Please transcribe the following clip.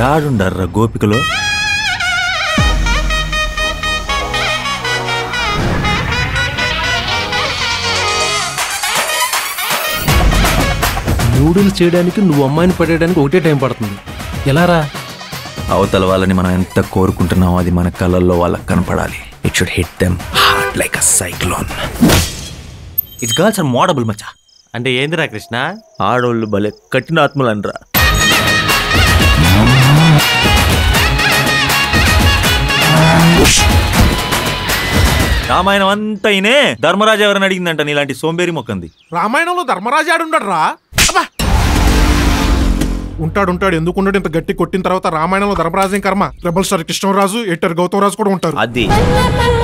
యాడుండర్రా గోపికలో noodles చేయడానికి నువ్వు అమ్మాయిని పడేయడానికి ఒకటే టైం పడుతుంది ఎలా రా అవతల వాళ్ళని మనం ఎంత కోరుకుంటున్నామో అది మన కళ్ళల్లో వాళ్ళకి కనపడాలి it should hit them heart like a cyclone it's girls are mouldable మచ్చా అంటే ఏందిరా కృష్ణ ఆడోళ్ళు భలే కఠినాత్ములు అనరా రామాయణం అంతా అయినే ధర్మరాజు ఎవరని అడిగిందంట నీలాంటి సోంబేరి మొక్కంది రామాయణంలో ధర్మరాజు ఆడుండడు రా ఉంటాడు ఉంటాడు ఎందుకు ఉండడు ఇంత గట్టి కొట్టిన తర్వాత రామాయణంలో ధర్మరాజు ఏం కర్మ రెబల్ స్టార్ కృష్ణరాజు ఎట్టర్ గౌతమ్ రాజు కూడా ఉంటారు అది la la la